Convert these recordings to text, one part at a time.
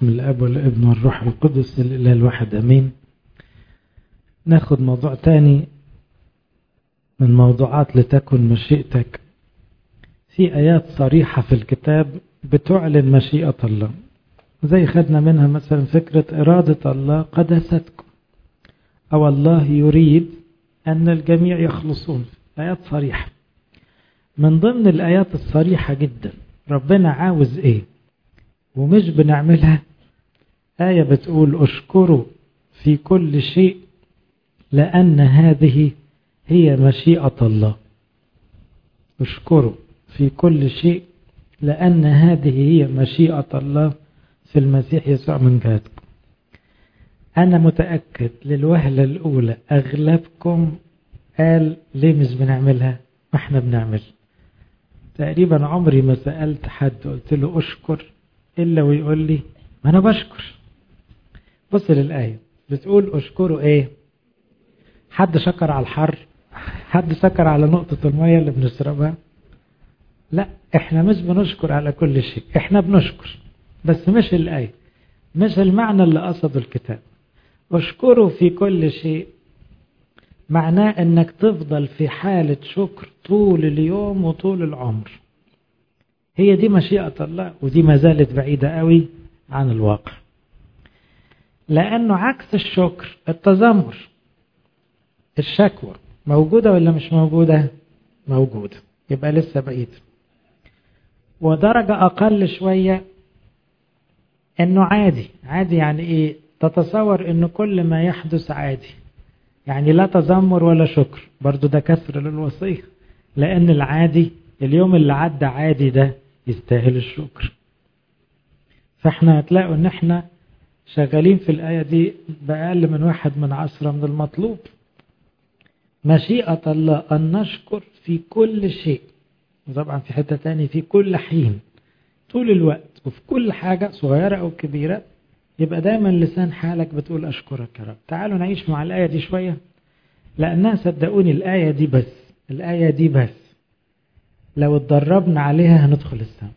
باسم الاب والابن والروح القدس الاله الواحد امين ناخد موضوع تاني من موضوعات لتكن مشيئتك في ايات صريحة في الكتاب بتعلن مشيئة الله زي خدنا منها مثلا فكرة إرادة الله قدستكم أو الله يريد أن الجميع يخلصون آيات صريحة من ضمن الآيات الصريحة جدا ربنا عاوز إيه ومش بنعملها آية بتقول أشكره في كل شيء لأن هذه هي مشيئة الله أشكره في كل شيء لأن هذه هي مشيئة الله في المسيح يسوع من جهتكم أنا متأكد للوهلة الأولى أغلبكم قال ليه مش بنعملها ما احنا بنعمل تقريبا عمري ما سألت حد قلت له أشكر إلا ويقول لي ما أنا بشكر بص للآية بتقول أشكره إيه حد شكر على الحر حد شكر على نقطة المية اللي بنشربها لا احنا مش بنشكر على كل شيء احنا بنشكر بس مش الآية مش المعنى اللي قصده الكتاب اشكره في كل شيء معناه انك تفضل في حالة شكر طول اليوم وطول العمر هي دي مشيئة الله ودي ما زالت بعيدة قوي عن الواقع لأنه عكس الشكر التذمر الشكوى موجودة ولا مش موجودة موجودة يبقى لسه بعيد ودرجة أقل شوية انه عادي عادي يعني ايه تتصور انه كل ما يحدث عادي يعني لا تذمر ولا شكر برضو ده كسر للوصية لان العادي اليوم اللي عدى عادي ده يستاهل الشكر فاحنا هتلاقوا ان احنا شغالين في الآية دي بأقل من واحد من عشرة من المطلوب مشيئة الله أن نشكر في كل شيء وطبعا في حتة تاني في كل حين طول الوقت وفي كل حاجة صغيرة أو كبيرة يبقى دايما لسان حالك بتقول أشكرك يا رب تعالوا نعيش مع الآية دي شوية لأنها صدقوني الآية دي بس الآية دي بس لو اتدربنا عليها هندخل السماء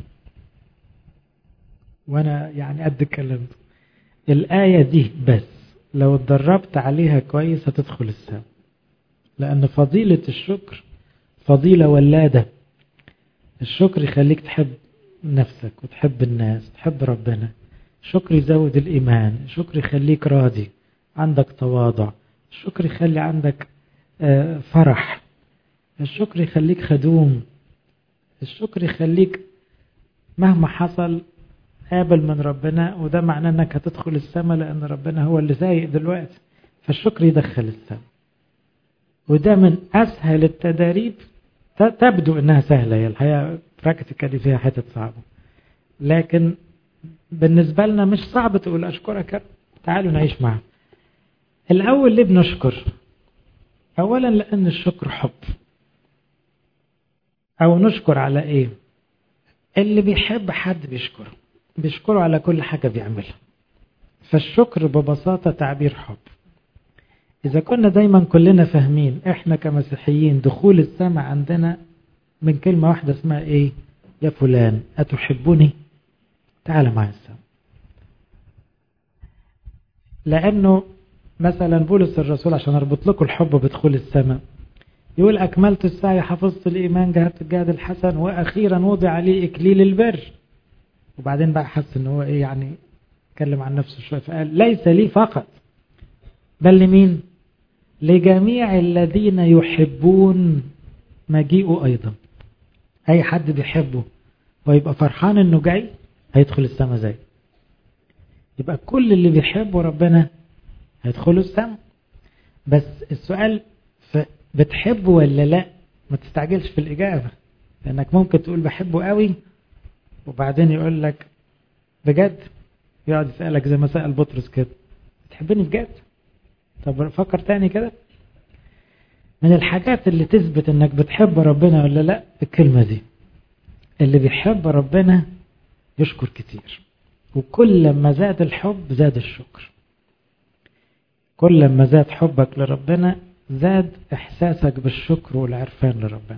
وأنا يعني قد الكلام ده الآية دي بس لو اتدربت عليها كويس هتدخل السماء لأن فضيلة الشكر فضيلة ولادة الشكر يخليك تحب نفسك وتحب الناس تحب ربنا شكر يزود الإيمان شكر يخليك راضي عندك تواضع الشكر يخلي عندك فرح الشكر يخليك خدوم الشكر يخليك مهما حصل قابل من ربنا وده معناه انك هتدخل السماء لان ربنا هو اللي سايق دلوقتي فالشكر يدخل السماء وده من اسهل التداريب تبدو انها سهله هي الحقيقه براكتيكالي فيها حتت صعبة لكن بالنسبة لنا مش صعب تقول أشكرك تعالوا نعيش معه الأول ليه بنشكر أولا لأن الشكر حب أو نشكر على إيه اللي بيحب حد بيشكره بيشكره على كل حاجة بيعملها فالشكر ببساطة تعبير حب إذا كنا دايما كلنا فاهمين إحنا كمسيحيين دخول السماء عندنا من كلمة واحدة اسمها ايه يا فلان أتحبني تعال معي السماء لأنه مثلا بولس الرسول عشان أربط لكم الحب بدخول السماء يقول أكملت السعي حفظت الإيمان جهدت الجهد الحسن وأخيرا وضع لي إكليل البر وبعدين بقى حس إن هو إيه يعني اتكلم عن نفسه شوية فقال ليس لي فقط بل لمين لجميع الذين يحبون مجيئه أيضا أي حد بيحبه ويبقى فرحان إنه جاي هيدخل السماء زي يبقى كل اللي بيحبوا ربنا هيدخلوا السماء بس السؤال بتحبه ولا لا ما تستعجلش في الإجابة لأنك ممكن تقول بحبه قوي وبعدين يقول لك بجد يقعد يسألك زي ما سأل بطرس كده بتحبني بجد طب فكر تاني كده من الحاجات اللي تثبت انك بتحب ربنا ولا لا الكلمة دي اللي بيحب ربنا يشكر كتير وكل ما زاد الحب زاد الشكر كل ما زاد حبك لربنا زاد احساسك بالشكر والعرفان لربنا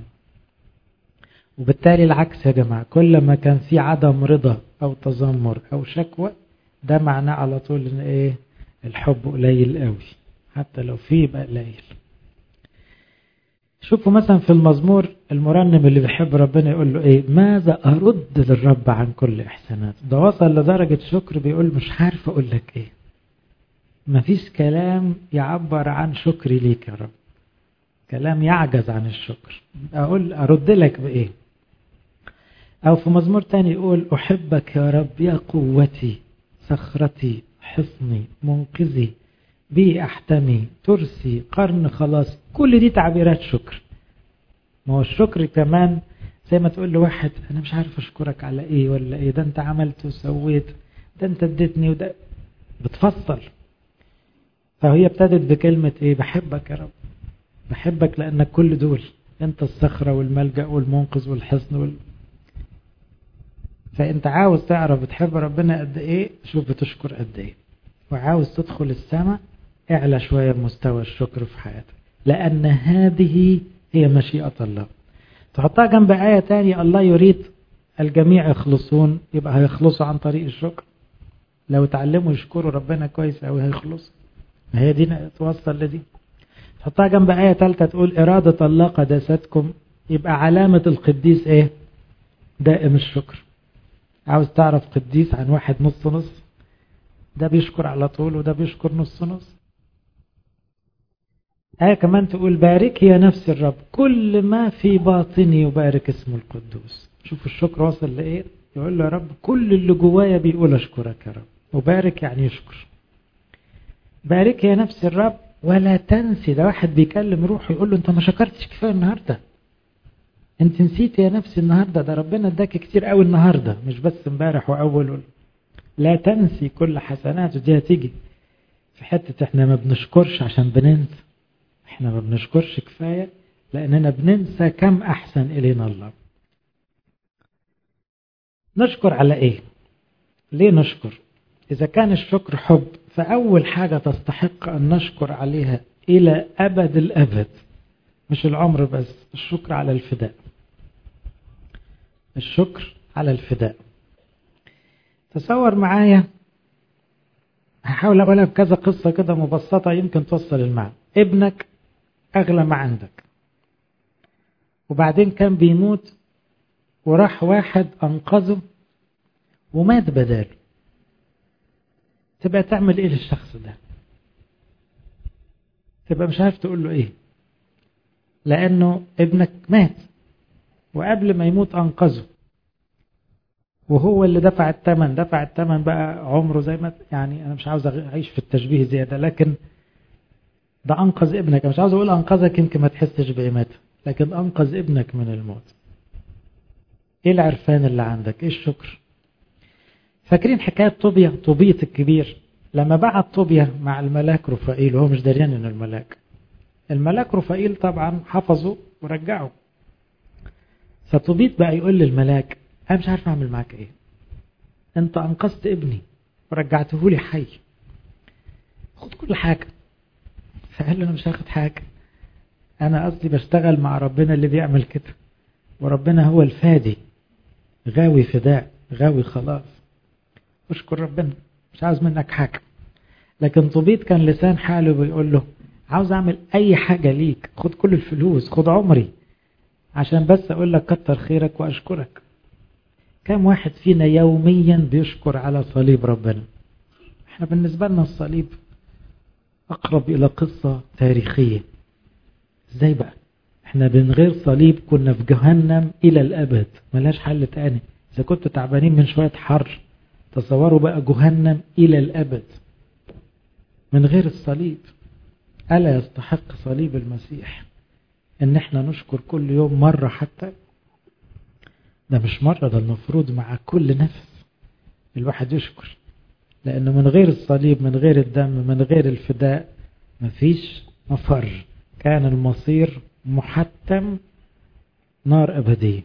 وبالتالي العكس يا جماعة كل ما كان في عدم رضا أو تذمر أو شكوى ده معناه على طول ان ايه الحب قليل قوي حتى لو فيه يبقى قليل شوفوا مثلا في المزمور المرنم اللي بيحب ربنا يقول له ايه ماذا ارد للرب عن كل احساناته ده وصل لدرجة شكر بيقول مش عارف اقول لك ايه مفيش كلام يعبر عن شكري ليك يا رب كلام يعجز عن الشكر اقول ارد لك بايه او في مزمور تاني يقول احبك يا رب يا قوتي صخرتي حصني منقذي بي احتمي ترسي قرن خلاص كل دي تعبيرات شكر ما هو الشكر كمان زي ما تقول لواحد انا مش عارف اشكرك على ايه ولا ايه ده انت عملت وسويت ده انت اديتني وده بتفصل فهي ابتدت بكلمة ايه بحبك يا رب بحبك لانك كل دول انت الصخرة والملجأ والمنقذ والحصن وال... فانت عاوز تعرف بتحب ربنا قد ايه شوف بتشكر قد ايه وعاوز تدخل السماء اعلى شوية بمستوى الشكر في حياتك لأن هذه هي مشيئة الله تحطها جنب آية تانية الله يريد الجميع يخلصون يبقى هيخلصوا عن طريق الشكر لو تعلموا يشكروا ربنا كويس أو هيخلصوا ما هي دي توصل لدي تحطها جنب آية ثالثة تقول إرادة الله قداستكم يبقى علامة القديس إيه دائم الشكر عاوز تعرف قديس عن واحد نص نص ده بيشكر على طول وده بيشكر نص نص آية كمان تقول بارك يا نفس الرب كل ما في باطني يبارك اسم القدوس شوف الشكر وصل لإيه يقول له يا رب كل اللي جوايا بيقول أشكرك يا رب وبارك يعني يشكر بارك يا نفس الرب ولا تنسي ده واحد بيكلم روحه يقول له انت ما شكرتش كفايه النهارده انت نسيت يا نفسي النهارده ده ربنا اداك كتير قوي النهارده مش بس امبارح واول لا تنسي كل حسناته دي هتيجي في حته احنا ما بنشكرش عشان بننسى احنا ما بنشكرش كفايه لاننا بننسى كم احسن الينا الله نشكر على ايه ليه نشكر اذا كان الشكر حب فاول حاجه تستحق ان نشكر عليها الى ابد الابد مش العمر بس الشكر على الفداء الشكر على الفداء تصور معايا هحاول اقولها بكذا قصة كده مبسطة يمكن توصل المعنى ابنك اغلى ما عندك وبعدين كان بيموت وراح واحد انقذه ومات بداله تبقى تعمل ايه للشخص ده تبقى مش عارف تقول له ايه لانه ابنك مات وقبل ما يموت انقذه وهو اللي دفع الثمن دفع الثمن بقى عمره زي ما يعني انا مش عاوز اعيش في التشبيه زياده لكن ده انقذ ابنك مش عاوز اقول انقذك يمكن ما تحسش بقيمته لكن انقذ ابنك من الموت ايه العرفان اللي عندك ايه الشكر فاكرين حكايه طوبيا طوبية الكبير لما بعت طوبيا مع الملاك رفائيل وهو مش دريان انه الملاك الملاك رفائيل طبعا حفظه ورجعه فطوبيت بقى يقول للملاك انا مش عارف اعمل معاك ايه انت انقذت ابني ورجعته لي حي خد كل حاجة فقال له انا مش هاخد حاجة انا قصدي بشتغل مع ربنا اللي بيعمل كده وربنا هو الفادي غاوي فداء غاوي خلاص اشكر ربنا مش عاوز منك حاجة لكن طبيط كان لسان حاله بيقول له عاوز اعمل اي حاجة ليك خد كل الفلوس خد عمري عشان بس اقول لك كتر خيرك واشكرك كم واحد فينا يوميا بيشكر على صليب ربنا احنا بالنسبة لنا الصليب اقرب الى قصة تاريخية ازاي بقى احنا من غير صليب كنا في جهنم الى الابد ملاش حل تاني اذا كنت تعبانين من شوية حر تصوروا بقى جهنم الى الابد من غير الصليب ألا يستحق صليب المسيح ان احنا نشكر كل يوم مرة حتى ده مش مرة ده المفروض مع كل نفس الواحد يشكر لأنه من غير الصليب من غير الدم من غير الفداء مفيش مفر كان المصير محتم نار أبدية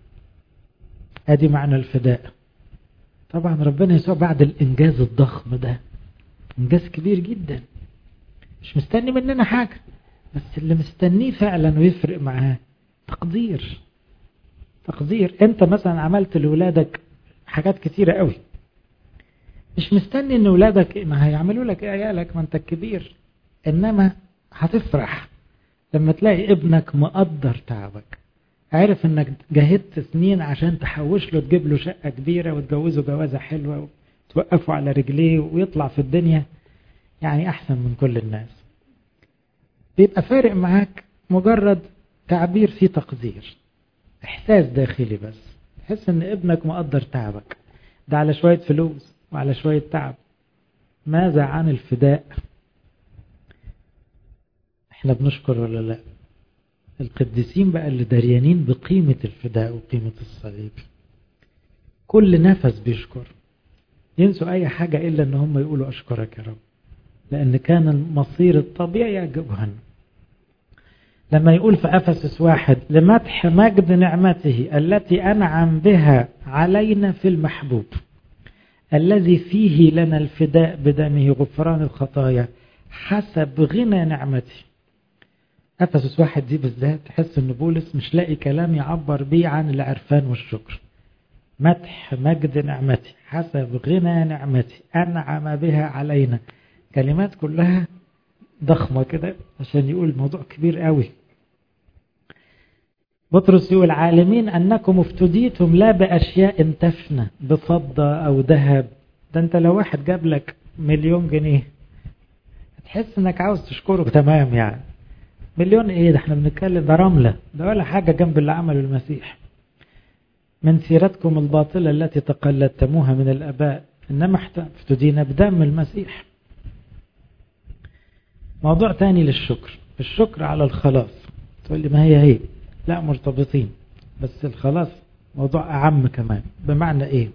أدي معنى الفداء طبعا ربنا يسوع بعد الإنجاز الضخم ده إنجاز كبير جدا مش مستني مننا حاجة بس اللي مستنيه فعلا ويفرق معاه تقدير تقدير انت مثلا عملت لولادك حاجات كتيرة قوي مش مستني ان ولادك ما هيعملوا لك ايه عيالك ما انت الكبير انما هتفرح لما تلاقي ابنك مقدر تعبك عارف انك جهدت سنين عشان تحوش له تجيب له شقة كبيرة وتجوزه جوازة حلوة وتوقفه على رجليه ويطلع في الدنيا يعني احسن من كل الناس بيبقى فارق معاك مجرد تعبير فيه تقدير احساس داخلي بس تحس ان ابنك مقدر تعبك ده على شوية فلوس وعلى شوية تعب ماذا عن الفداء احنا بنشكر ولا لا القديسين بقى اللي دريانين بقيمة الفداء وقيمة الصليب كل نفس بيشكر ينسوا اي حاجة الا ان هم يقولوا اشكرك يا رب لان كان المصير الطبيعي جهنم لما يقول في أفسس واحد لمدح مجد نعمته التي أنعم بها علينا في المحبوب الذي فيه لنا الفداء بدمه غفران الخطايا حسب غنى نعمته أفسس واحد دي بالذات تحس أن بولس مش لاقي كلام يعبر بيه عن العرفان والشكر مدح مجد نعمتي حسب غنى نعمتي أنعم بها علينا كلمات كلها ضخمة كده عشان يقول الموضوع كبير قوي بطرس يقول عالمين أنكم افتديتم لا بأشياء تفنى بفضة أو ذهب ده أنت لو واحد جاب لك مليون جنيه هتحس أنك عاوز تشكره تمام يعني مليون إيه ده احنا بنتكلم ده رملة ده ولا حاجة جنب اللي عمله المسيح من سيرتكم الباطلة التي تقلدتموها من الأباء إنما افتدينا بدم المسيح موضوع تاني للشكر الشكر على الخلاص تقول لي ما هي هي لا مرتبطين بس الخلاص موضوع أعم كمان بمعنى إيه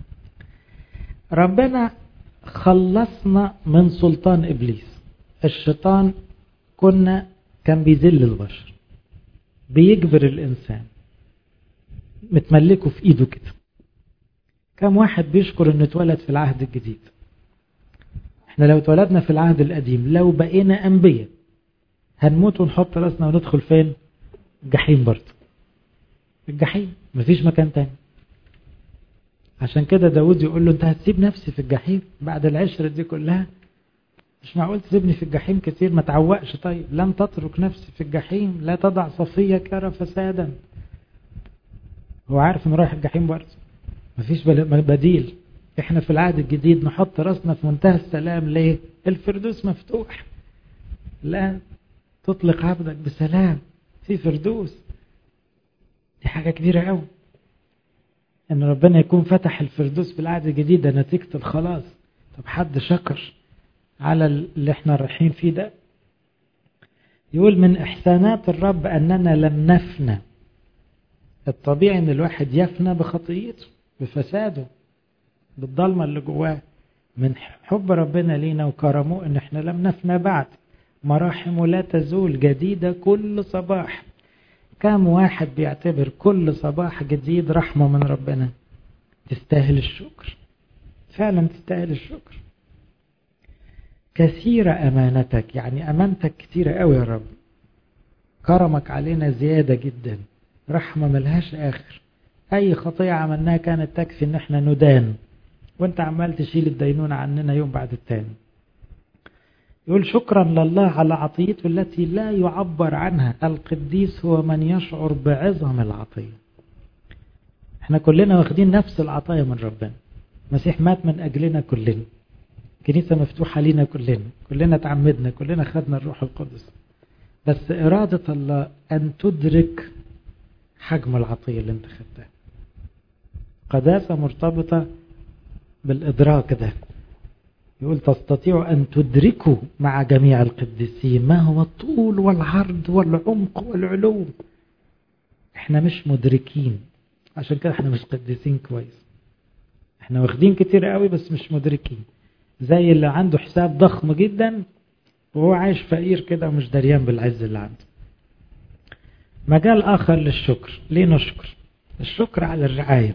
ربنا خلصنا من سلطان إبليس الشيطان كنا كان بيذل البشر بيجبر الإنسان متملكه في إيده كده كم واحد بيشكر انه اتولد في العهد الجديد احنا لو اتولدنا في العهد القديم لو بقينا انبياء هنموت ونحط راسنا وندخل فين الجحيم برضه الجحيم مفيش مكان تاني عشان كده داود يقول له انت هتسيب نفسي في الجحيم بعد العشرة دي كلها مش معقول تسيبني في الجحيم كتير ما تعوقش طيب لم تترك نفسي في الجحيم لا تضع صفيك يرى فسادا هو عارف انه رايح الجحيم برضه مفيش بديل احنا في العهد الجديد نحط راسنا في منتهى السلام ليه الفردوس مفتوح لا تطلق عبدك بسلام في فردوس دي حاجة كبيرة قوي ان ربنا يكون فتح الفردوس في العهد الجديد ده نتيجة الخلاص طب حد شكر على اللي احنا رايحين فيه ده يقول من احسانات الرب اننا لم نفنى الطبيعي ان الواحد يفنى بخطيئته بفساده بالضلمة اللي جواه من حب ربنا لينا وكرمه ان احنا لم نفنى بعد مراحمه لا تزول جديدة كل صباح كم واحد بيعتبر كل صباح جديد رحمة من ربنا تستاهل الشكر فعلا تستاهل الشكر كثيرة أمانتك يعني أمانتك كثيرة قوي يا رب كرمك علينا زيادة جدا رحمة ملهاش آخر أي خطية عملناها كانت تكفي إن احنا ندان وانت عمال تشيل الدينونة عننا يوم بعد التاني يقول شكرا لله على عطيته التي لا يعبر عنها القديس هو من يشعر بعظم العطية احنا كلنا واخدين نفس العطايا من ربنا المسيح مات من أجلنا كلنا كنيسة مفتوحة لينا كلنا كلنا تعمدنا كلنا خدنا الروح القدس بس إرادة الله أن تدرك حجم العطية اللي انت خدتها قداسة مرتبطة بالإدراك ده يقول تستطيع أن تدركوا مع جميع القديسين ما هو الطول والعرض والعمق والعلو احنا مش مدركين عشان كده احنا مش قديسين كويس احنا واخدين كتير قوي بس مش مدركين زي اللي عنده حساب ضخم جدا وهو عايش فقير كده ومش دريان بالعز اللي عنده مجال آخر للشكر ليه نشكر الشكر على الرعاية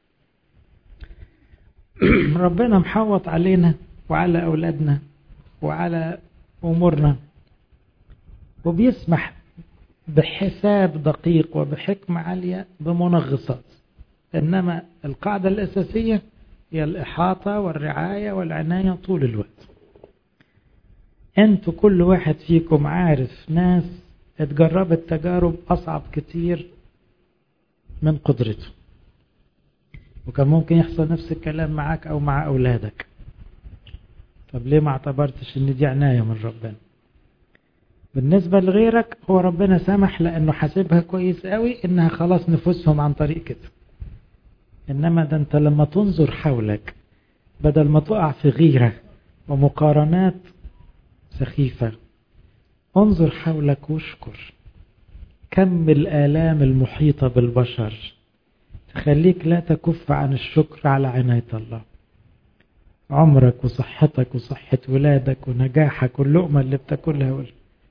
ربنا محوط علينا وعلى أولادنا وعلى أمورنا وبيسمح بحساب دقيق وبحكمة عالية بمنغصات إنما القاعدة الأساسية هي الإحاطة والرعاية والعناية طول الوقت انتوا كل واحد فيكم عارف ناس اتجربت تجارب أصعب كتير من قدرته وكان ممكن يحصل نفس الكلام معاك أو مع أولادك طب ليه ما اعتبرتش ان دي عناية من ربنا بالنسبة لغيرك هو ربنا سمح لأنه حاسبها كويس قوي إنها خلاص نفوسهم عن طريق كده إنما ده أنت لما تنظر حولك بدل ما تقع في غيرة ومقارنات سخيفة انظر حولك واشكر كم الآلام المحيطة بالبشر تخليك لا تكف عن الشكر على عناية الله عمرك وصحتك وصحة ولادك ونجاحك واللقمة اللي بتاكلها وال...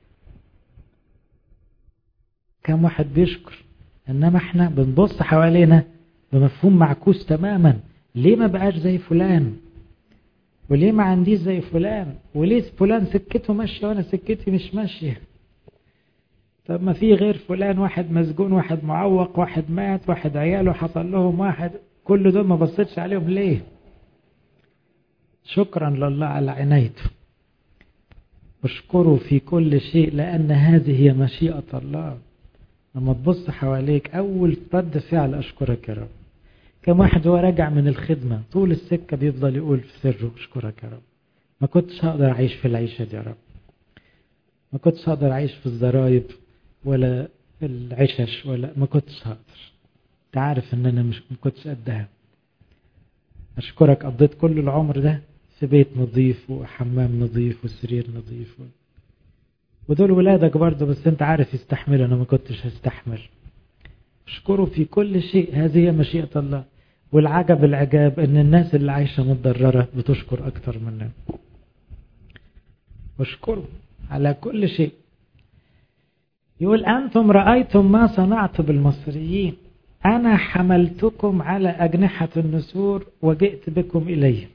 كم واحد بيشكر انما احنا بنبص حوالينا بمفهوم معكوس تماما ليه ما بقاش زي فلان وليه ما عنديش زي فلان وليه فلان سكته ماشية وانا سكتي مش ماشية طب ما في غير فلان واحد مسجون واحد معوق واحد مات واحد عياله حصل لهم واحد كل دول ما بصيتش عليهم ليه شكرا لله على عنايته اشكروا في كل شيء لأن هذه هي مشيئة الله لما تبص حواليك أول رد فعل أشكرك يا رب كم واحد هو راجع من الخدمة طول السكة بيفضل يقول في سره أشكرك يا رب ما كنتش هقدر أعيش في العيشة دي يا رب ما كنتش هقدر أعيش في الزرايب ولا العشش ولا ما كنتش هقدر انت عارف ان انا مش ما كنتش قدها اشكرك قضيت كل العمر ده في بيت نظيف وحمام نظيف وسرير نظيف و... ودول ولادك برضه بس انت عارف يستحملوا انا ما كنتش هستحمل اشكره في كل شيء هذه هي مشيئة الله والعجب العجاب ان الناس اللي عايشة متضررة بتشكر اكتر مننا واشكره على كل شيء يقول أنتم رأيتم ما صنعت بالمصريين أنا حملتكم على أجنحة النسور وجئت بكم إلي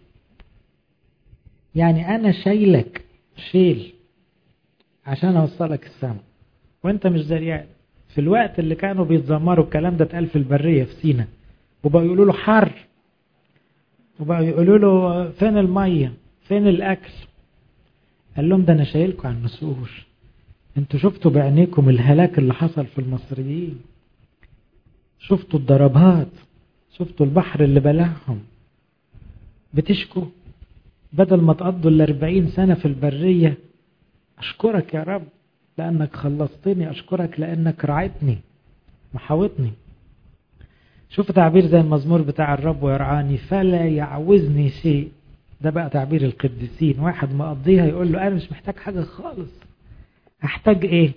يعني أنا شايلك شيل عشان أوصلك السماء وانت مش زريان في الوقت اللي كانوا بيتذمروا الكلام ده اتقال في البرية في سينا وبقوا يقولوا له حر وبقوا يقولوا له فين المية فين الأكل قال لهم ده أنا شايلكم على النسور انتوا شفتوا بعينيكم الهلاك اللي حصل في المصريين شفتوا الضربات شفتوا البحر اللي بلعهم بتشكوا بدل ما تقضوا الاربعين سنة في البرية أشكرك يا رب لأنك خلصتني أشكرك لأنك رعيتني محاوطني شوف تعبير زي المزمور بتاع الرب ويرعاني فلا يعوزني شيء ده بقى تعبير القديسين واحد مقضيها يقول له أنا مش محتاج حاجة خالص أحتاج إيه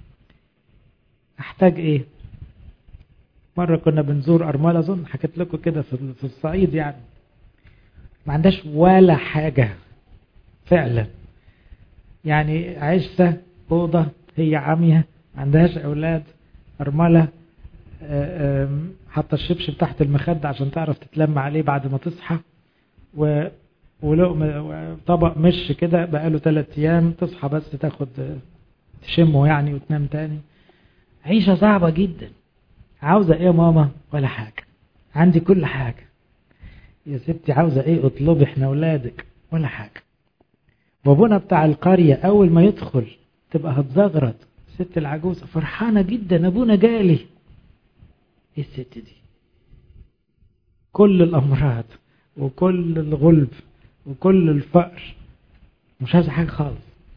أحتاج إيه مرة كنا بنزور أرملة أظن حكيت لكم كده في الصعيد يعني ما عندهاش ولا حاجة فعلا يعني عشة أوضة هي عامية ما عندهاش أولاد أرملة حاطة الشبشب تحت المخدة عشان تعرف تتلم عليه بعد ما تصحى و ولقمة طبق مش كده بقاله ثلاث أيام تصحى بس تاخد تشمه يعني وتنام تاني عيشة صعبة جدا عاوزة ايه يا ماما ولا حاجة عندي كل حاجة يا ستي عاوزة ايه اطلبي احنا اولادك ولا حاجة وابونا بتاع القرية اول ما يدخل تبقى هتزغرط الست العجوزة فرحانة جدا ابونا جالي ايه الست دي كل الامراض وكل الغلب وكل الفقر مش عايزة حاجة خالص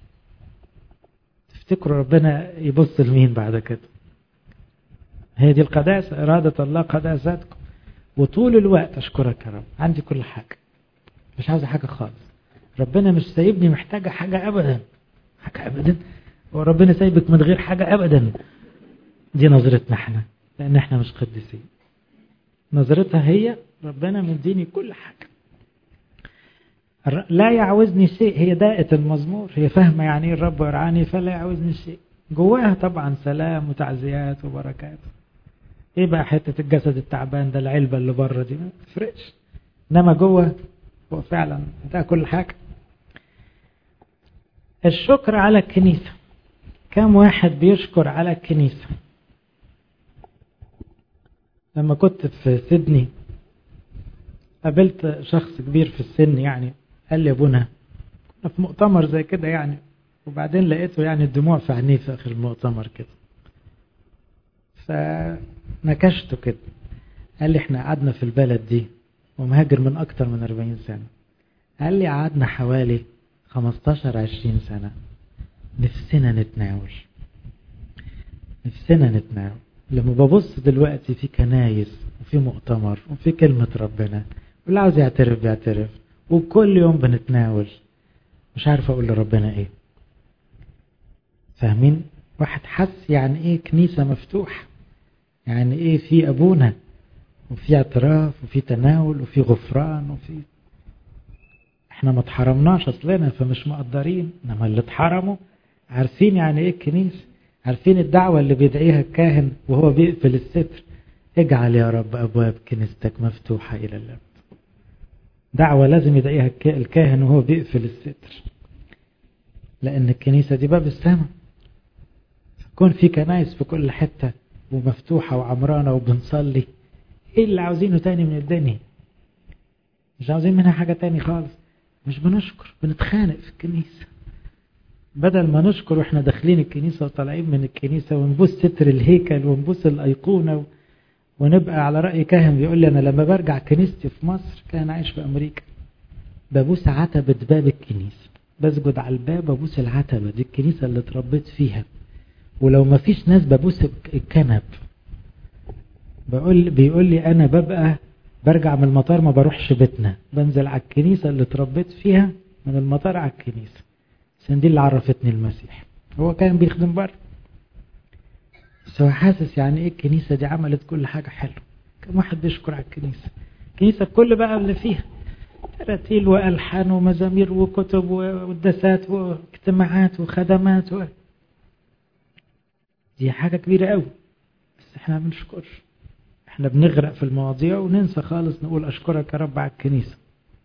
تفتكروا ربنا يبص لمين بعد كده هي دي القداسة إرادة الله قداستكم وطول الوقت أشكرك يا رب عندي كل حاجة مش عايزة حاجة خالص ربنا مش سايبني محتاجة حاجة أبدا حاجة أبدا وربنا سايبك من غير حاجة أبدا دي نظرتنا احنا لأن احنا مش قديسين نظرتها هي ربنا مديني كل حاجة لا يعوزني شيء هي دائة المزمور هي فاهمة يعني الرب يرعاني فلا يعوزني شيء جواها طبعا سلام وتعزيات وبركات ايه بقى حتة الجسد التعبان ده العلبة اللي بره دي ما تفرقش انما جوه هو فعلا ده كل حاجة الشكر على الكنيسة كم واحد بيشكر على الكنيسة لما كنت في سيدني قابلت شخص كبير في السن يعني قال لي ابونا كنا في مؤتمر زي كده يعني وبعدين لقيته يعني الدموع في عينيه في اخر المؤتمر كده فنكشته كده قال لي احنا قعدنا في البلد دي ومهاجر من اكتر من 40 سنة قال لي قعدنا حوالي 15 20 سنة نفسنا نتناول نفسنا نتناول لما ببص دلوقتي في كنايس وفي مؤتمر وفي كلمة ربنا واللي عاوز يعترف بيعترف وكل يوم بنتناول مش عارف اقول لربنا ايه فاهمين واحد حس يعني ايه كنيسة مفتوحة يعني ايه في ابونا وفي اعتراف وفي تناول وفي غفران وفي احنا ما اتحرمناش اصلنا فمش مقدرين انما اللي اتحرموا عارفين يعني ايه الكنيسة عارفين الدعوة اللي بيدعيها الكاهن وهو بيقفل الستر اجعل يا رب ابواب كنيستك مفتوحة الى الابد دعوة لازم يدعيها الكاهن وهو بيقفل الستر لان الكنيسة دي باب السماء يكون في كنايس في كل حتة ومفتوحة وعمرانة وبنصلي ايه اللي عاوزينه تاني من الدنيا مش عاوزين منها حاجة تاني خالص مش بنشكر بنتخانق في الكنيسة بدل ما نشكر واحنا داخلين الكنيسة وطالعين من الكنيسة ونبوس ستر الهيكل ونبوس الأيقونة ونبقى على رأي كاهن بيقول لي أنا لما برجع كنيستي في مصر كان عايش في أمريكا ببوس عتبة باب الكنيسة بسجد على الباب ببوس العتبة دي الكنيسة اللي اتربيت فيها ولو ما فيش ناس ببوس الكنب بقول بيقول لي انا ببقى برجع من المطار ما بروحش بيتنا بنزل على الكنيسة اللي اتربيت فيها من المطار على الكنيسة عشان دي اللي عرفتني المسيح هو كان بيخدم بره بس هو حاسس يعني ايه الكنيسة دي عملت كل حاجة حلوة كم واحد بيشكر على الكنيسة الكنيسة بكل بقى اللي فيها تراتيل وألحان ومزامير وكتب وقداسات واجتماعات وخدمات و... دي حاجة كبيرة قوي بس احنا ما بنشكرش احنا بنغرق في المواضيع وننسى خالص نقول اشكرك يا رب على الكنيسة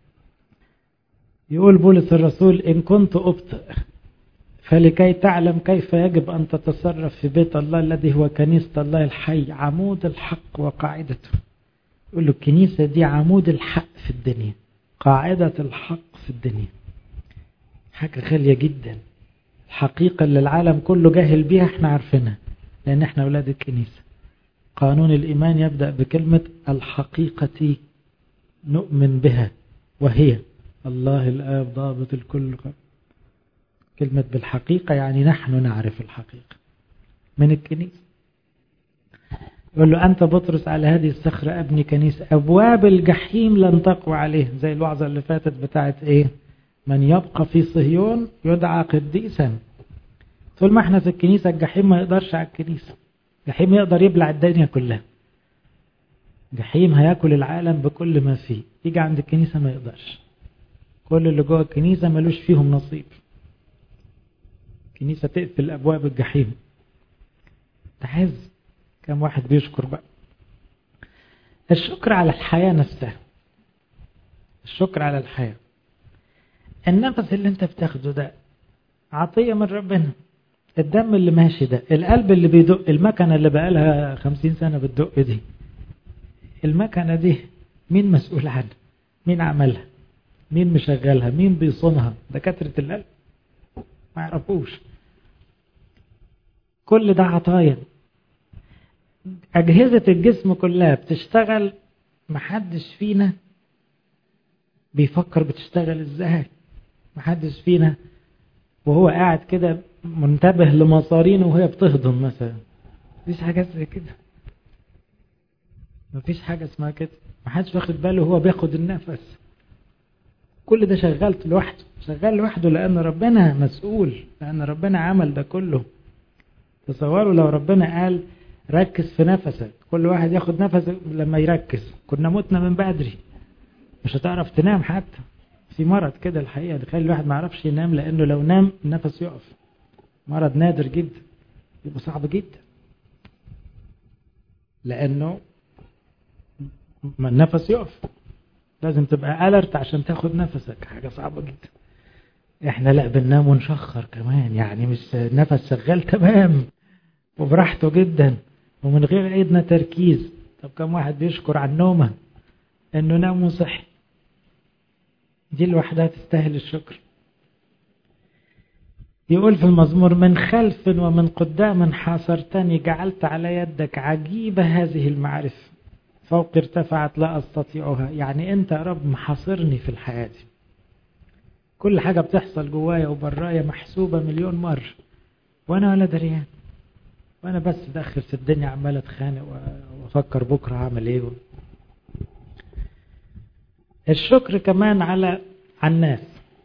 يقول بولس الرسول ان كنت ابطئ فلكي تعلم كيف يجب ان تتصرف في بيت الله الذي هو كنيسة الله الحي عمود الحق وقاعدته يقول له الكنيسة دي عمود الحق في الدنيا قاعدة الحق في الدنيا حاجة غالية جدا الحقيقة اللي العالم كله جاهل بيها احنا عارفينها لان احنا اولاد الكنيسة قانون الإيمان يبدأ بكلمة الحقيقة نؤمن بها وهي الله الآب ضابط الكل كلمة بالحقيقة يعني نحن نعرف الحقيقة من الكنيسة يقول له أنت بطرس على هذه الصخرة أبني كنيسة أبواب الجحيم لن تقوى عليه زي الوعظة اللي فاتت بتاعت إيه من يبقى في صهيون يدعى قديسا طول ما احنا في الكنيسة الجحيم ما يقدرش على الكنيسة جحيم يقدر يبلع الدنيا كلها جحيم هياكل العالم بكل ما فيه يجي عند الكنيسة ما يقدرش كل اللي جوه الكنيسة ملوش فيهم نصيب الكنيسة تقفل أبواب الجحيم تعز كم واحد بيشكر بقى الشكر على الحياة نفسها الشكر على الحياة النفس اللي انت بتاخده ده عطية من ربنا الدم اللي ماشي ده القلب اللي بيدق المكنة اللي بقالها خمسين سنة بتدق دي المكنة دي مين مسؤول عنها مين عملها مين مشغلها مين بيصونها دكاترة القلب ما يعرفوش كل ده عطايا أجهزة الجسم كلها بتشتغل محدش فينا بيفكر بتشتغل ازاي محدش فينا وهو قاعد كده منتبه لمصارينه وهي بتهضم مثلا مفيش حاجات زي كده مفيش حاجة اسمها كده محدش واخد باله وهو بياخد النفس كل ده شغلت لوحده شغال لوحده لأن ربنا مسؤول لأن ربنا عمل ده كله تصوروا لو ربنا قال ركز في نفسك كل واحد ياخد نفس لما يركز كنا متنا من بدري مش هتعرف تنام حتى في مرض كده الحقيقة تخلي الواحد ما يعرفش ينام لأنه لو نام النفس يقف مرض نادر جدا يبقى صعب جدا لأنه ما النفس يقف لازم تبقى ألرت عشان تاخد نفسك حاجة صعبة جدا احنا لا بننام ونشخر كمان يعني مش النفس شغال تمام وبراحته جدا ومن غير ايدنا تركيز طب كم واحد بيشكر عن نومه انه نام وصحي دي لوحدها تستاهل الشكر يقول في المزمور من خلف ومن قدام حاصرتني جعلت على يدك عجيبة هذه المعرفة فوق ارتفعت لا أستطيعها يعني أنت يا رب محاصرني في الحياة دي كل حاجة بتحصل جوايا وبرايا محسوبة مليون مرة وأنا ولا دريان وأنا بس داخل في الدنيا عمال أتخانق وأفكر بكرة هعمل إيه الشكر كمان على على الناس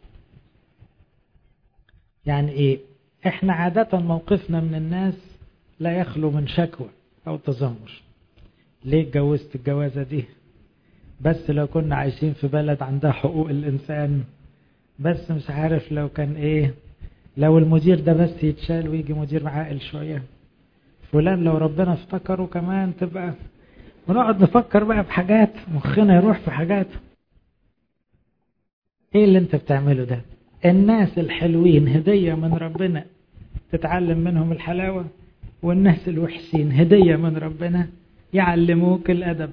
يعني ايه احنا عادة موقفنا من الناس لا يخلو من شكوى او تذمر ليه اتجوزت الجوازة دي بس لو كنا عايشين في بلد عندها حقوق الانسان بس مش عارف لو كان ايه لو المدير ده بس يتشال ويجي مدير عاقل شوية فلان لو ربنا افتكره كمان تبقى ونقعد نفكر بقى بحاجات مخنا يروح في حاجات ايه اللي انت بتعمله ده الناس الحلوين هدية من ربنا تتعلم منهم الحلاوة والناس الوحشين هدية من ربنا يعلموك الأدب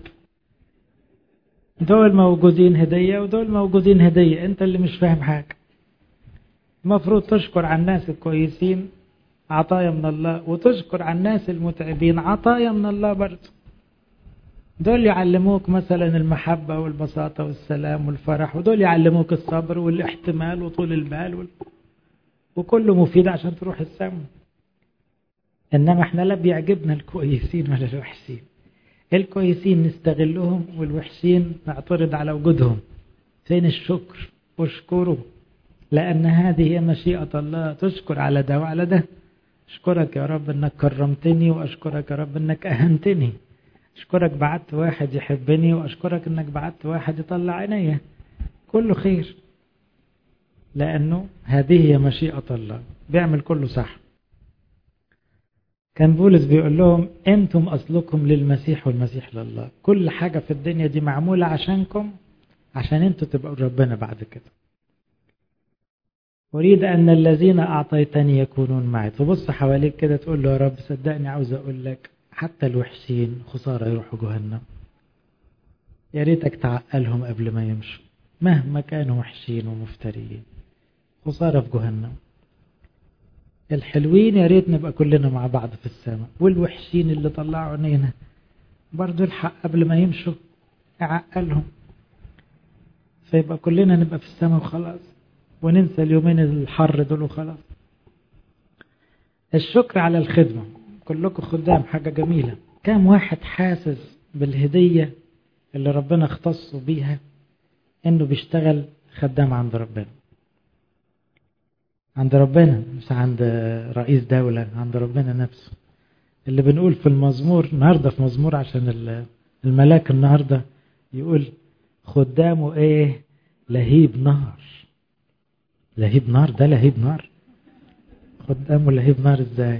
دول موجودين هدية ودول موجودين هدية انت اللي مش فاهم حاجة المفروض تشكر على الناس الكويسين عطايا من الله وتشكر على الناس المتعبين عطايا من الله برضه دول يعلموك مثلا المحبة والبساطة والسلام والفرح ودول يعلموك الصبر والاحتمال وطول البال وال... وكله مفيد عشان تروح السما إنما احنا لا بيعجبنا الكويسين ولا الوحشين الكويسين نستغلهم والوحشين نعترض على وجودهم فين الشكر اشكره لأن هذه هي مشيئة الله تشكر على ده وعلى ده أشكرك يا رب أنك كرمتني وأشكرك يا رب أنك أهنتني أشكرك بعت واحد يحبني وأشكرك أنك بعت واحد يطلع عينيا كله خير لأنه هذه هي مشيئة الله بيعمل كله صح كان بولس بيقول لهم أنتم أصلكم للمسيح والمسيح لله كل حاجة في الدنيا دي معمولة عشانكم عشان أنتوا تبقوا ربنا بعد كده أريد أن الذين أعطيتني يكونون معي تبص حواليك كده تقول له يا رب صدقني عاوز أقول لك حتى الوحشين خسارة يروحوا جهنم يا ريتك تعقلهم قبل ما يمشوا مهما كانوا وحشين ومفتريين خسارة في جهنم الحلوين يا ريت نبقى كلنا مع بعض في السماء والوحشين اللي طلعوا عينينا برضو الحق قبل ما يمشوا يعقلهم فيبقى كلنا نبقى في السماء وخلاص وننسى اليومين الحر دول وخلاص الشكر على الخدمة كلكم خدام حاجة جميلة كم واحد حاسس بالهدية اللي ربنا اختصه بيها انه بيشتغل خدام عند ربنا عند ربنا مش عند رئيس دولة عند ربنا نفسه اللي بنقول في المزمور النهاردة في مزمور عشان الملاك النهاردة يقول خدامه ايه لهيب نار لهيب نار ده لهيب نار خدامه لهيب نار ازاي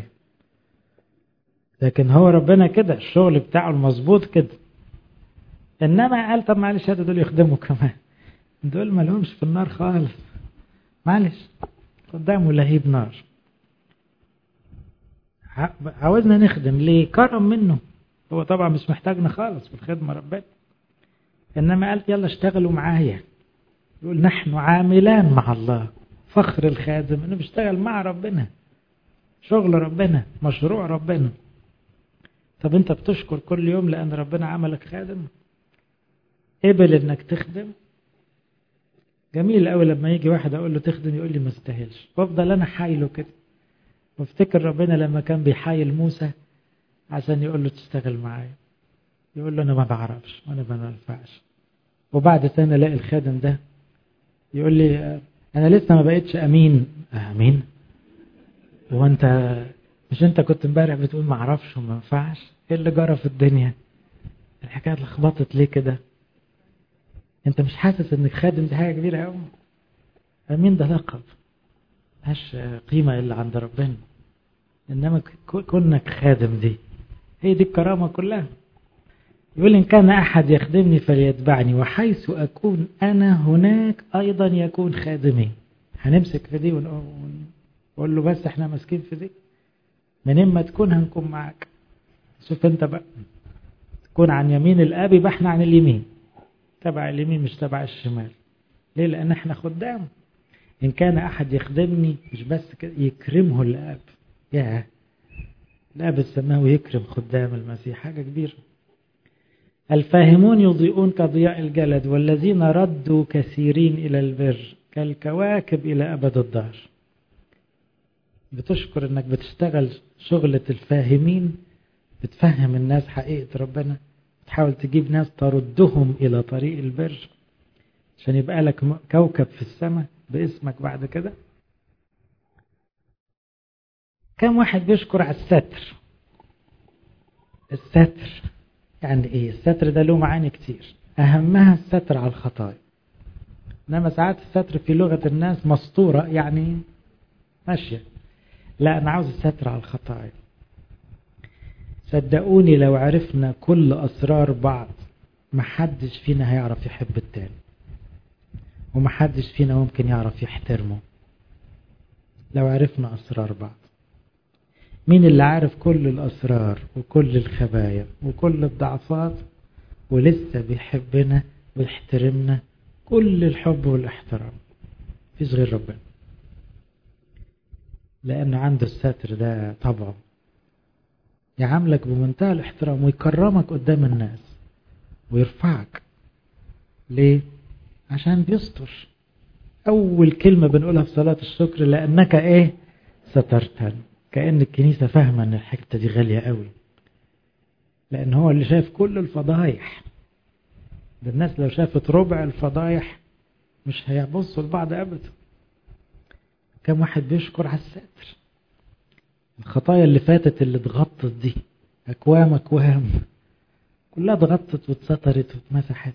لكن هو ربنا كده الشغل بتاعه المظبوط كده انما قال طب معلش هذا دول يخدموا كمان دول ما لهمش في النار خالص معلش قدامه لهيب نار عاوزنا نخدم ليه كرم منه هو طبعا مش محتاجنا خالص في الخدمة ربنا إنما قال يلا اشتغلوا معايا يقول نحن عاملان مع الله فخر الخادم انه بيشتغل مع ربنا شغل ربنا مشروع ربنا طب انت بتشكر كل يوم لان ربنا عملك خادم قبل انك تخدم جميل قوي لما يجي واحد اقول له تخدم يقول لي ما استاهلش وافضل انا حايله كده وافتكر ربنا لما كان بيحايل موسى عشان يقول له تشتغل معايا يقول له انا ما بعرفش وانا ما بنفعش وبعد سنه الاقي الخادم ده يقول لي انا لسه ما بقتش امين امين هو انت مش انت كنت امبارح بتقول ما اعرفش وما ينفعش ايه اللي جرى في الدنيا الحكايه اتلخبطت ليه كده انت مش حاسس انك خادم دي حاجه كبيره قوي امين ده لقب ملهاش قيمه الا عند ربنا انما كونك خادم دي هي دي الكرامه كلها يقول إن كان أحد يخدمني فليتبعني وحيث أكون أنا هناك أيضا يكون خادمي هنمسك في دي ونقول له بس احنا ماسكين في دي من إما تكون هنكون معاك شوف انت بقى تكون عن يمين الأب يبقى احنا عن اليمين تبع اليمين مش تبع الشمال ليه لأن احنا خدام إن كان أحد يخدمني مش بس كده يكرمه الآب يا الآب السماوي يكرم خدام المسيح حاجة كبيرة الفاهمون يضيئون كضياء الجلد والذين ردوا كثيرين إلى البر كالكواكب إلى أبد الدهر بتشكر انك بتشتغل شغلة الفاهمين بتفهم الناس حقيقة ربنا بتحاول تجيب ناس تردهم إلى طريق البر عشان يبقى لك كوكب في السماء باسمك بعد كده كم واحد بيشكر على الستر الستر يعني ايه الستر ده له معاني كتير اهمها الستر على الخطايا انما ساعات الستر في لغة الناس مسطورة يعني ماشية لا انا عاوز الستر على الخطايا صدقوني لو عرفنا كل اسرار بعض محدش فينا هيعرف يحب التاني ومحدش فينا ممكن يعرف يحترمه لو عرفنا اسرار بعض مين اللي عارف كل الاسرار وكل الخبايا وكل الضعفات ولسه بيحبنا ويحترمنا كل الحب والاحترام مفيش غير ربنا لانه عنده الستر ده طبعه يعاملك بمنتهى الاحترام ويكرمك قدام الناس ويرفعك ليه عشان بيستر اول كلمة بنقولها في صلاة الشكر لانك ايه سترتني كأن الكنيسة فاهمة ان الحتة دي غالية قوي لان هو اللي شايف كل الفضايح ده الناس لو شافت ربع الفضايح مش هيبصوا لبعض ابدا كم واحد بيشكر على الستر الخطايا اللي فاتت اللي اتغطت دي اكوام اكوام كلها اتغطت واتسترت واتمسحت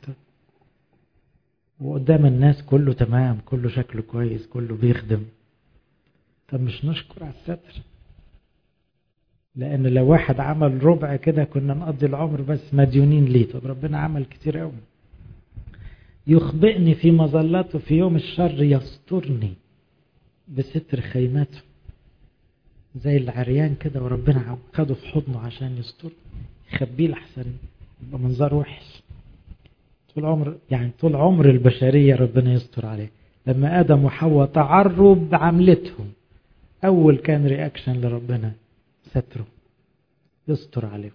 وقدام الناس كله تمام كله شكله كويس كله بيخدم طب مش نشكر على الستر لان لو واحد عمل ربع كده كنا نقضي العمر بس مديونين ليه طب ربنا عمل كتير قوي يخبئني في مظلته في يوم الشر يسترني بستر خيمته زي العريان كده وربنا خده في حضنه عشان يستر يخبيه لحسن يبقى منظر وحش طول عمر يعني طول عمر البشرية ربنا يستر عليه لما آدم وحواء تعروا بعملتهم أول كان رياكشن لربنا ستره يستر عليه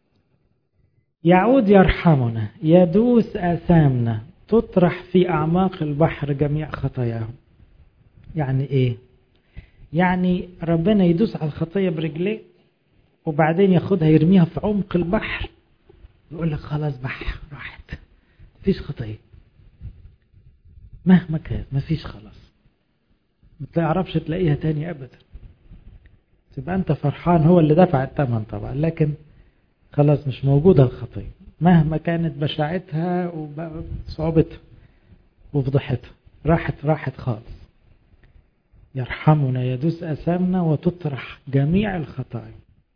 يعود يرحمنا يدوس آثامنا تطرح في أعماق البحر جميع خطاياهم يعني إيه يعني ربنا يدوس على الخطية برجليه وبعدين ياخدها يرميها في عمق البحر يقول لك خلاص بح راحت مفيش خطية مهما كانت مفيش خلاص ما تعرفش تلاقيها تاني أبدا تبقى أنت فرحان هو اللي دفع الثمن طبعا لكن خلاص مش موجودة الخطية مهما كانت بشاعتها وصعوبتها وفضحتها راحت راحت خالص يرحمنا يدوس أسامنا وتطرح جميع الخطايا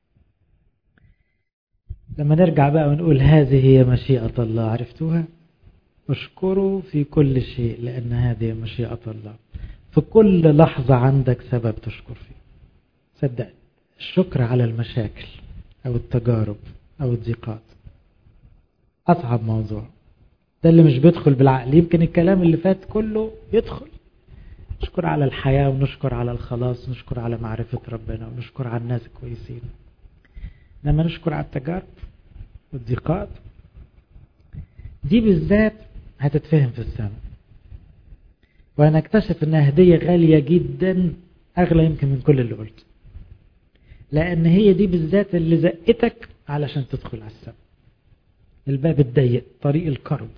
لما نرجع بقى ونقول هذه هي مشيئة الله عرفتوها اشكروا في كل شيء لأن هذه مشيئة الله في كل لحظة عندك سبب تشكر فيه صدق الشكر على المشاكل أو التجارب أو الضيقات أصعب موضوع ده اللي مش بيدخل بالعقل يمكن الكلام اللي فات كله يدخل نشكر على الحياة ونشكر على الخلاص ونشكر على معرفة ربنا ونشكر على الناس الكويسين لما نشكر على التجارب والضيقات دي بالذات هتتفهم في السماء وهنكتشف انها هدية غالية جدا اغلى يمكن من كل اللي قلته لان هي دي بالذات اللي زقتك علشان تدخل على السماء الباب الضيق طريق الكرب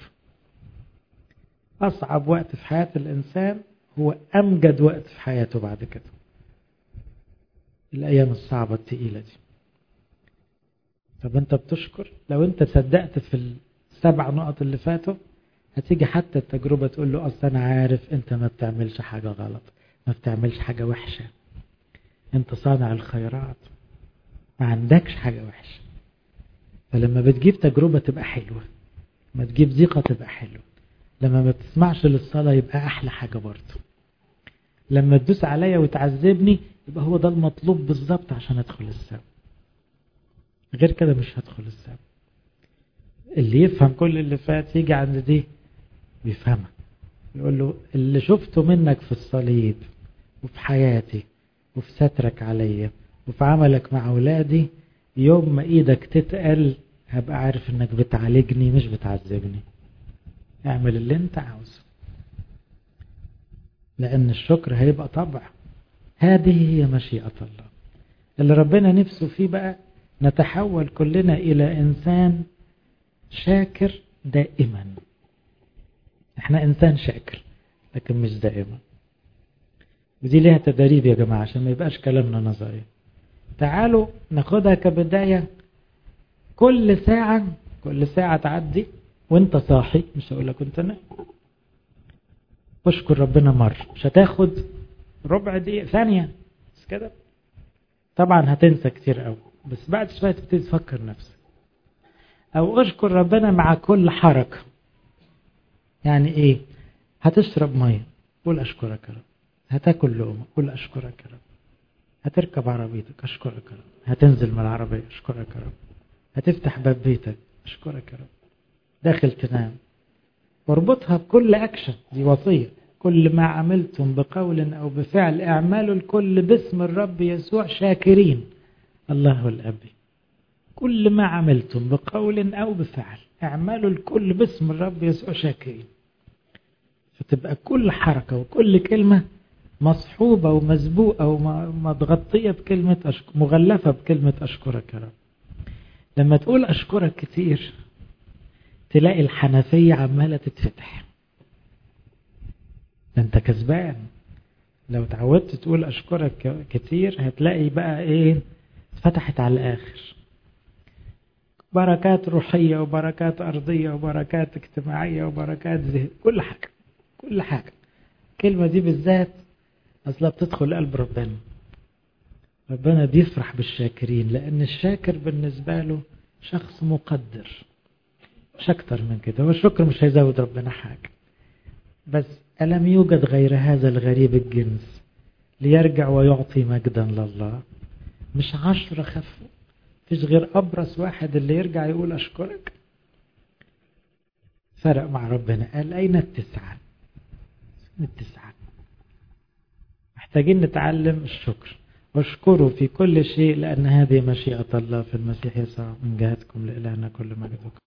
اصعب وقت في حياة الانسان هو امجد وقت في حياته بعد كده الايام الصعبة التقيلة دي طب انت بتشكر لو انت صدقت في السبع نقط اللي فاتوا هتيجي حتى التجربة تقول له اصلا انا عارف انت ما بتعملش حاجة غلط ما بتعملش حاجة وحشة انت صانع الخيرات ما عندكش حاجة وحشة فلما بتجيب تجربة تبقى حلوة لما تجيب ضيقة تبقى حلوة لما ما بتسمعش للصلاة يبقى أحلى حاجة برضه لما تدوس عليا وتعذبني يبقى هو ده المطلوب بالظبط عشان أدخل السبب غير كده مش هدخل السبب اللي يفهم كل اللي فات يجي عند دي بيفهمها يقول له اللي شفته منك في الصليب وفي حياتي وفي سترك عليا وفي عملك مع أولادي يوم ما إيدك تتقل هبقى عارف إنك بتعالجني مش بتعذبني اعمل اللي انت عاوزه لأن الشكر هيبقى طبع هذه هي مشيئة الله اللي ربنا نفسه فيه بقى نتحول كلنا إلى إنسان شاكر دائما احنا إنسان شاكر لكن مش دائما ودي ليها تدريب يا جماعة عشان ما يبقاش كلامنا نظري تعالوا ناخدها كبداية كل ساعة كل ساعة تعدي وانت صاحي مش هقول لك وانت نايم اشكر ربنا مرة مش هتاخد ربع دقيقة ثانية بس كده طبعا هتنسى كتير قوي بس بعد شوية تبتدي تفكر نفسك او اشكر ربنا مع كل حركة يعني ايه هتشرب مية قول اشكرك يا رب هتاكل لقمة قول اشكرك يا رب هتركب عربيتك اشكرك يا رب هتنزل من العربية اشكرك يا رب هتفتح باب بيتك اشكرك يا رب داخل تنام واربطها بكل اكشن دي وصية كل ما عملتم بقول او بفعل اعملوا الكل باسم الرب يسوع شاكرين الله الابي كل ما عملتم بقول او بفعل اعملوا الكل باسم الرب يسوع شاكرين فتبقى كل حركة وكل كلمة مصحوبة ومسبوقة ومتغطية بكلمة أشكر مغلفة بكلمة أشكرك يا رب لما تقول أشكرك كتير تلاقي الحنفية عمالة تتفتح انت كسبان لو تعودت تقول أشكرك كتير هتلاقي بقى ايه اتفتحت على الآخر بركات روحية وبركات أرضية وبركات اجتماعية وبركات ذهن كل حاجة كل حاجة الكلمة دي بالذات أصلا بتدخل قلب ربنا ربنا بيفرح بالشاكرين لأن الشاكر بالنسبة له شخص مقدر مش أكتر من كده هو الشكر مش هيزود ربنا حاجة بس ألم يوجد غير هذا الغريب الجنس ليرجع ويعطي مجدا لله مش عشرة خفوا فيش غير أبرص واحد اللي يرجع يقول أشكرك فرق مع ربنا قال أين التسعة التسعة محتاجين نتعلم الشكر واشكروا في كل شيء لأن هذه مشيئة الله في المسيح يسوع من جهتكم لإلهنا كل مجد